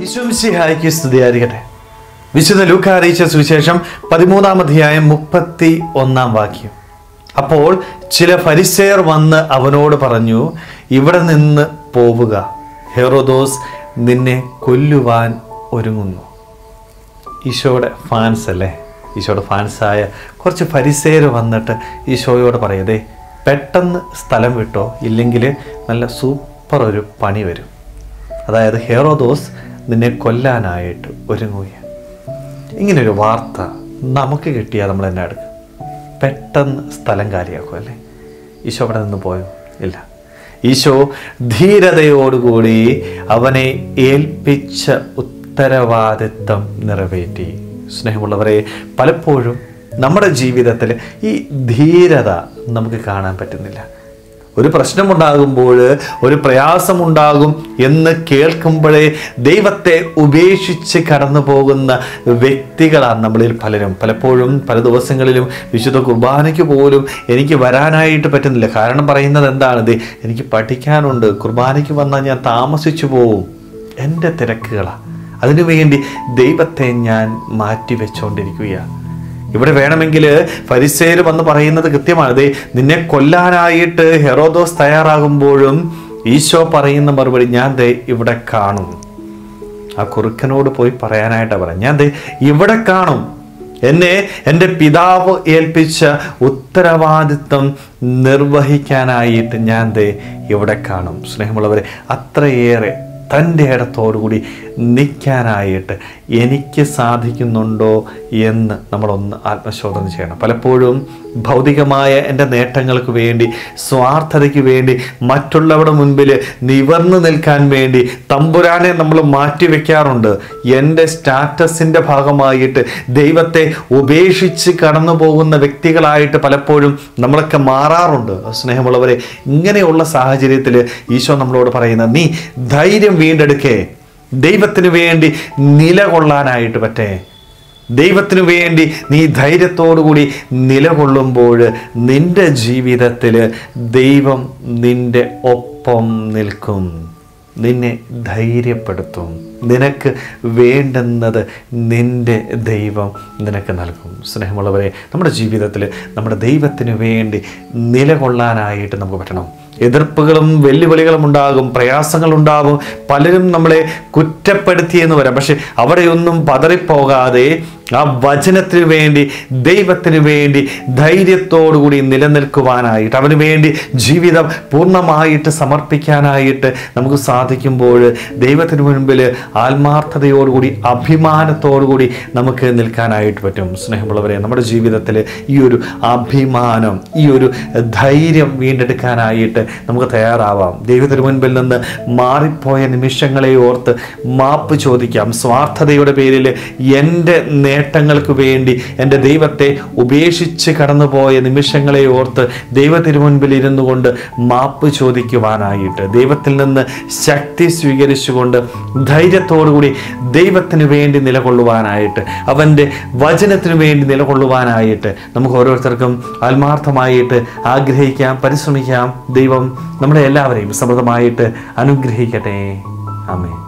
ഈശോമിശിഹായ്ക്ക് സ്തുതിയായിരിക്കട്ടെ വിശുദ്ധ ലൂക്ക അറിയിച്ച സുവിശേഷം പതിമൂന്നാം അധ്യായം മുപ്പത്തി ഒന്നാം വാക്യം അപ്പോൾ ചില ഫരിസേർ വന്ന് അവനോട് പറഞ്ഞു ഇവിടെ നിന്ന് പോവുക ഹെറോദോസ് നിന്നെ കൊല്ലുവാൻ ഒരുങ്ങുന്നു ഈശോയുടെ ഫാൻസ് അല്ലേ ഈശോയുടെ ഫാൻസായ കുറച്ച് ഫരിസേര് വന്നിട്ട് ഈശോയോട് പറയതേ പെട്ടെന്ന് സ്ഥലം വിട്ടോ ഇല്ലെങ്കിൽ നല്ല സൂപ്പർ ഒരു പണി വരും അതായത് ഹെറോദോസ് നിന്നെ കൊല്ലാനായിട്ട് ഒരുങ്ങുകയാണ് ഇങ്ങനൊരു വാർത്ത നമുക്ക് കിട്ടിയാൽ നമ്മൾ എന്നെ എടുക്കും പെട്ടെന്ന് സ്ഥലം കാര്യമാക്കും അല്ലേ ഈശോ അവിടെ നിന്ന് പോയോ ഇല്ല ഈശോ ധീരതയോടുകൂടി അവനെ ഏൽപ്പിച്ച ഉത്തരവാദിത്വം നിറവേറ്റി സ്നേഹമുള്ളവരെ പലപ്പോഴും നമ്മുടെ ജീവിതത്തിൽ ഈ ധീരത നമുക്ക് കാണാൻ പറ്റുന്നില്ല ഒരു പ്രശ്നമുണ്ടാകുമ്പോൾ ഒരു പ്രയാസമുണ്ടാകും എന്ന് കേൾക്കുമ്പോഴേ ദൈവത്തെ ഉപേക്ഷിച്ച് കടന്നു പോകുന്ന വ്യക്തികളാണ് നമ്മളിൽ പലരും പലപ്പോഴും പല ദിവസങ്ങളിലും വിശുദ്ധ കുർബാനയ്ക്ക് പോലും എനിക്ക് വരാനായിട്ട് പറ്റുന്നില്ല കാരണം പറയുന്നത് എന്താണ് ദേ എനിക്ക് പഠിക്കാനുണ്ട് കുർബാനയ്ക്ക് വന്നാൽ ഞാൻ താമസിച്ചു പോവും എൻ്റെ തിരക്കുകളാണ് അതിനുവേണ്ടി ദൈവത്തെ ഞാൻ മാറ്റി വെച്ചുകൊണ്ടിരിക്കുകയാണ് ഇവിടെ വേണമെങ്കിൽ ഫരിസേര് വന്ന് പറയുന്നത് കൃത്യമാണ് ദേ നിന്നെ കൊല്ലാനായിട്ട് ഹെറോദോസ് തയ്യാറാകുമ്പോഴും ഈശോ പറയുന്ന മറുപടി ഞാൻ ദേ ഇവിടെ കാണും ആ കുറുക്കനോട് പോയി പറയാനായിട്ടാണ് പറയാം ഞാൻ ദേ ഇവിടെ കാണും എന്നെ എൻ്റെ പിതാവ് ഏൽപ്പിച്ച ഉത്തരവാദിത്വം നിർവഹിക്കാനായിട്ട് ഞാൻ ദേ ഇവിടെ കാണും സ്നേഹമുള്ളവരെ അത്രയേറെ തൻ്റെ ഇടത്തോടുകൂടി നിൽക്കാനായിട്ട് എനിക്ക് സാധിക്കുന്നുണ്ടോ എന്ന് നമ്മളൊന്ന് ആത്മശോധന ചെയ്യണം പലപ്പോഴും ഭൗതികമായ എൻ്റെ നേട്ടങ്ങൾക്ക് വേണ്ടി സ്വാർത്ഥതയ്ക്ക് വേണ്ടി മറ്റുള്ളവരുടെ മുൻപിൽ നിവർന്നു നിൽക്കാൻ വേണ്ടി തമ്പുരാനെ നമ്മൾ മാറ്റി വെക്കാറുണ്ട് എൻ്റെ സ്റ്റാറ്റസിൻ്റെ ഭാഗമായിട്ട് ദൈവത്തെ ഉപേക്ഷിച്ച് കടന്നു പോകുന്ന വ്യക്തികളായിട്ട് പലപ്പോഴും നമ്മളൊക്കെ മാറാറുണ്ട് സ്നേഹമുള്ളവരെ ഇങ്ങനെയുള്ള സാഹചര്യത്തിൽ ഈശോ നമ്മളോട് പറയുന്നത് നീ ധൈര്യം വീണ്ടെടുക്കേ ദൈവത്തിന് വേണ്ടി നിലകൊള്ളാനായിട്ട് പറ്റേ ദൈവത്തിനു വേണ്ടി നീ ധൈര്യത്തോടുകൂടി നിലകൊള്ളുമ്പോൾ നിന്റെ ജീവിതത്തിൽ ദൈവം നിന്റെ ഒപ്പം നിൽക്കും നിന്നെ ധൈര്യപ്പെടുത്തും നിനക്ക് വേണ്ടുന്നത് നിന്റെ ദൈവം നിനക്ക് നൽകും സ്നേഹമുള്ളവരെ നമ്മുടെ ജീവിതത്തിൽ നമ്മുടെ ദൈവത്തിന് വേണ്ടി നിലകൊള്ളാനായിട്ട് നമുക്ക് പറ്റണം എതിർപ്പുകളും വെല്ലുവിളികളും ഉണ്ടാകും പ്രയാസങ്ങളുണ്ടാകും പലരും നമ്മളെ കുറ്റപ്പെടുത്തിയെന്ന് വരാം പക്ഷെ അവിടെയൊന്നും പതറിപ്പോകാതെ ആ വചനത്തിന് വേണ്ടി ദൈവത്തിന് വേണ്ടി ധൈര്യത്തോടുകൂടി നിലനിൽക്കുവാനായിട്ട് അവന് വേണ്ടി ജീവിതം പൂർണ്ണമായിട്ട് സമർപ്പിക്കാനായിട്ട് നമുക്ക് സാധിക്കുമ്പോൾ ദൈവത്തിന് മുൻപിൽ ആത്മാർത്ഥതയോടുകൂടി അഭിമാനത്തോടുകൂടി നമുക്ക് നിൽക്കാനായിട്ട് പറ്റും സ്നേഹമുള്ളവരെ നമ്മുടെ ജീവിതത്തിൽ ഈ ഒരു അഭിമാനം ഈ ഒരു ധൈര്യം വീണ്ടെടുക്കാനായിട്ട് നമുക്ക് തയ്യാറാവാം ദൈവത്തിന് മുൻപിൽ നിന്ന് മാറിപ്പോയ നിമിഷങ്ങളെ ഓർത്ത് മാപ്പ് ചോദിക്കാം സ്വാർത്ഥതയുടെ പേരിൽ എൻ്റെ നേട്ടങ്ങൾക്ക് വേണ്ടി എൻ്റെ ദൈവത്തെ ഉപേക്ഷിച്ച് കടന്നുപോയ നിമിഷങ്ങളെ ഓർത്ത് ദൈവത്തിന് മുൻപിൽ ഇരുന്നു കൊണ്ട് മാപ്പ് ചോദിക്കുവാനായിട്ട് ദൈവത്തിൽ നിന്ന് ശക്തി സ്വീകരിച്ചുകൊണ്ട് ധൈര്യത്തോടുകൂടി ദൈവത്തിന് വേണ്ടി നിലകൊള്ളുവാനായിട്ട് അവൻ്റെ വചനത്തിന് വേണ്ടി നിലകൊള്ളുവാനായിട്ട് നമുക്ക് ഓരോരുത്തർക്കും ആത്മാർത്ഥമായിട്ട് ആഗ്രഹിക്കാം പരിശ്രമിക്കാം ദൈവം നമ്മളെ എല്ലാവരെയും സമൃദ്ധമായിട്ട് അനുഗ്രഹിക്കട്ടെ ആമേ